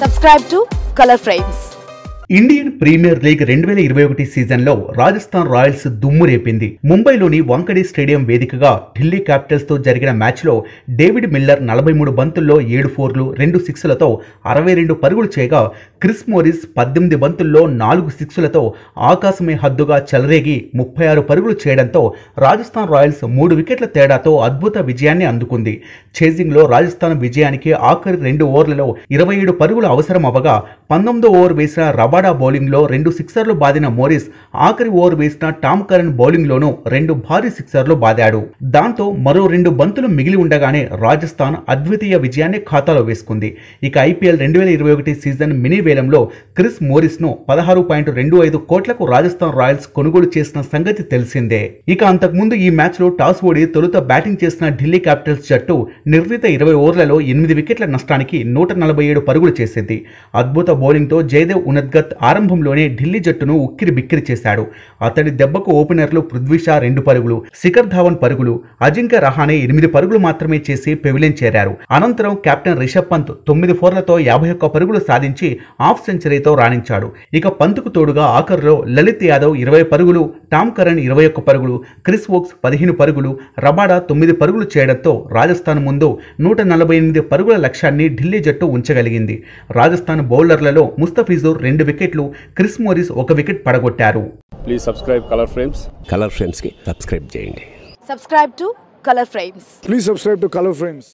Subscribe to Color Frames. Indian Premier League రెండు వేల ఇరవై ఒకటి సీజన్లో రాజస్థాన్ రాయల్స్ దుమ్ము రేపింది ముంబైలోని వాంకడే స్టేడియం వేదికగా ఢిల్లీ క్యాపిటల్స్ తో జరిగిన మ్యాచ్లో డేవిడ్ మిల్లర్ నలభై మూడు బంతుల్లో ఏడు ఫోర్లు రెండు సిక్స్లతో అరవై రెండు పరుగులు చేయగా క్రిస్ మోరిస్ పద్దెనిమిది బంతుల్లో నాలుగు సిక్స్లతో ఆకాశమే హద్దుగా చెలరేగి ముప్పై ఆరు పరుగులు చేయడంతో రాజస్థాన్ రాయల్స్ మూడు వికెట్ల తేడాతో అద్భుత విజయాన్ని అందుకుంది చేజింగ్లో రాజస్థాన్ విజయానికి ఆఖరి రెండు ఓవర్లలో ఇరవై ఏడు పరుగులు అవసరం అవ్వగా పంతొమ్మిదో ఓవర్ వేసిన రబాడా బౌలింగ్లో రెండు సిక్సర్లు బాదిన మోరిస్ ఆఖరి ఓవర్ వేసిన టామ్ కరణ్ బౌలింగ్లోనూ రెండు భారీ సిక్సర్లు బాదాడు దాంతో మరో రెండు బంతులు మిగిలి ఉండగానే రాజస్థాన్ అద్వితీయ విజయాన్ని ఖాతాలో వేసుకుంది ఇక ఐపీఎల్ రెండు వేల ఇరవై ఒకటి సీజన్ మినీ వేలంలో క్రిస్ మోరిస్ను పదహారు పాయింట్ రెండు ఐదు కోట్లకు రాజస్థాన్ రాయల్స్ కొనుగోలు చేసిన సంగతి తెలిసిందే ఇక అంతకుముందు ఈ మ్యాచ్లో టాస్ ఓడి తొలుత బ్యాటింగ్ చేసిన ఢిల్లీ క్యాపిటల్స్ జట్టు నిర్ణీత ఇరవై ఓవర్లలో ఎనిమిది వికెట్ల నష్టానికి నూట నలభై ఏడు పరుగులు చేసింది అద్భుత బౌలింగ్తో జయదేవ్ ఉన్నద్గత్ ఆరంభంలోనే ఢిల్లీ జట్టును ఉక్కిరి బిక్కిరి చేశాడు అతడి దెబ్బకు ఓపెనర్లు పృథ్వీ షా రెండు పరుగులు శిఖర్ ధావన్ పరుగులు అజింక్య రహానే ఎనిమిది పరుగులు మాత్రమే చేసి పెవిలియన్ చేరారు అనంతరం కెప్టెన్ రిషబ్ పంత్ తొమ్మిది ఫోర్లతో యాభై ఒక్క పరుగులు సాధించి హాఫ్ సెంచరీతో రాణించాడు ఇక పంత్కు తోడుగా ఆఖరులో లలిత్ యాదవ్ ఇరవై పరుగులు టామ్ కరణ్ ఇరవై ఒక్క పరుగులు క్రిస్ వోక్స్ పదిహేను పరుగులు రబాడా తొమ్మిది పరుగులు చేయడంతో రాజస్థాన్ ముందు నూట నలభై ఎనిమిది పరుగుల లక్ష్యాన్ని ఢిల్లీ జట్టు ఉంచగలిగింది రాజస్థాన్ బౌలర్లలో ముస్తఫిజుర్ రెండు వికెట్లు క్రిస్ మోరిస్ ఒక వికెట్ పడగొట్టారు please subscribe Color Frames Color ఫ్రేమ్స్కి సబ్స్క్రైబ్ చేయండి Subscribe to Color Frames. Please subscribe to Color Frames.